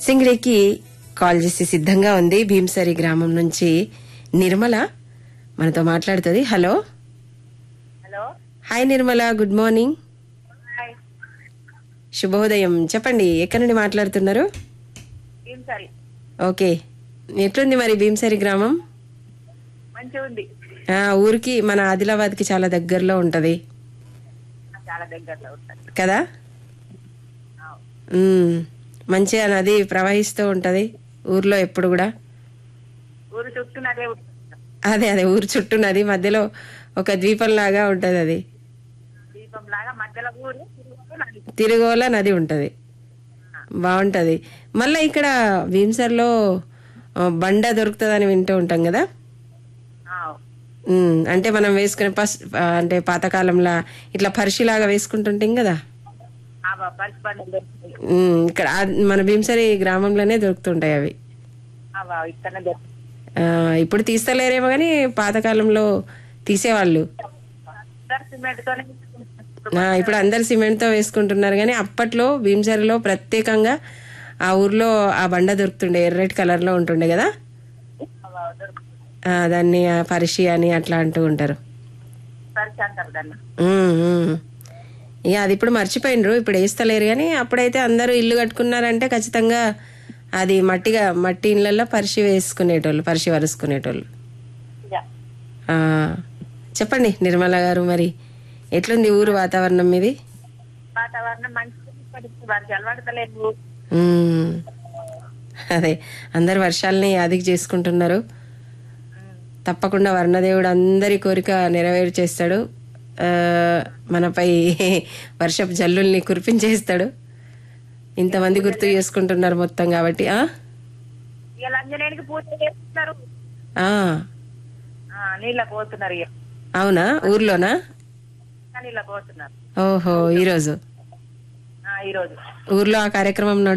సింగడికి call చేసి సిద్ధంగా ఉంది భీంసరి గ్రామం నుంచి నిర్మల మనతో మాట్లాడుతుంది hello hello hi Nirmala good morning hi శుభోదయం చెప్పండి ఎక్కడి నుండి మాట్లాడుతున్నారు ఏం సరే ఓకే ఎట్లుంది మరి భీంసరి గ్రామం మంచిగా ఉంది ఆ, ఊరికి మన ఆదిలాబాద్కి చాలా దగ్గరలో ఉంటది చాలా దగ్గరలో ఉంటుంది కదా ఉమ్, మంచిగా నది ప్రవహిస్తూ ఉంటది ఊర్లో ఎప్పుడు కూడా ఊరు చుట్టూ నదే ఉంటుంది అదే అదే ఊరు చుట్టూ నది మధ్యలో ఒక ద్వీపం లాగా ఉంటది అది దీపం లాగా మధ్యలో ఊరు తిరుగుతూ నది తిరుగోల నది ఉంటది బాగుంటది మళ్ళీ ఇక్కడ భీంసర్లో ఆ, బండ దొరుకుతుందని వింటూ ఉంటాం కదా ఆ, ఉమ్, అంటే మనం వేసుకునే పస్ ఆ, అంటే పాతకాలంలో ఇట్లా పరిశిలాగా వేసుకుంటుంటాం కదా ఆ బా- పరిచి బండలు దొరుకుతాయి ఉమ్, ఇక్కడ ఆ- మన భీంసరి గ్రామంలోనే దొరుకుతుంటాయి అవి ఆ బా ఇక్కడనే దొరుకుతాయి ఆ, ఇప్పుడు తీస్తలేరేమో కానీ పాతకాలంలో తీసేవాళ్ళు అందరు సిమెంట్ తోనే ఆ, ఇప్పుడు అందరు సిమెంట్ తో వేసుకుంటున్నారు కానీ అప్పట్లో భీమసరిలో ప్రత్యేకంగా ఆ ఊర్లో ఆ బండ దొరుకుతుండే ఎర్రటి కలర్ లో ఉంటుండే కదా ఆ బా దొరుకుతుంది ఆ, దాన్ని ఆ పరిషి అని అట్లా అంటూ ఉంటారు పరిచి అంటారు దాన్ని ఉమ్, ఉమ్. ఇక అది ఇప్పుడు మర్చిపోయినరు ఇప్పుడు వేస్తలేరు కానీ అప్పుడైతే అందరూ ఇల్లు కట్టుకున్నారంటే ఖచ్చితంగా అది మట్టిగా మట్టి ఇళ్ళల్లో పరిషి వేసుకునేటోళ్ళు పరిషి వరుసుకునేటోళ్ళు ఇక ఆ, చెప్పండి నిర్మల గారు మరి ఎట్లుంది ఊరు వాతావరణం మీది వాతావరణం మంచిగా ఇప్పటికి వర్షాలు పడతలేవు మ్మ్. అదే అందరు వర్షాలని అదికి చేసుకుంటున్నారు తప్పకుండా వర్ణదేవుడు అందరి కోరిక నెరవేరు చేస్తాడు ఆ, మనపై వర్షపు జల్లుల్ని కురిపించేస్తాడు ఇంతమంది గుర్తు చేసుకుంటున్నారు మొత్తం కాబట్టి ఆ? ఇక లంజనేనికి పూజ చేస్తున్నారు ఆ, ఆ, నీళ్ళ పోతున్నారు ఇక అవునా ఊర్లోనా నీళ్ళ పోతున్నారు ఓహో ఈరోజు ఆ, ఈరోజు ఊర్లో ఆ కార్యక్రమం నడు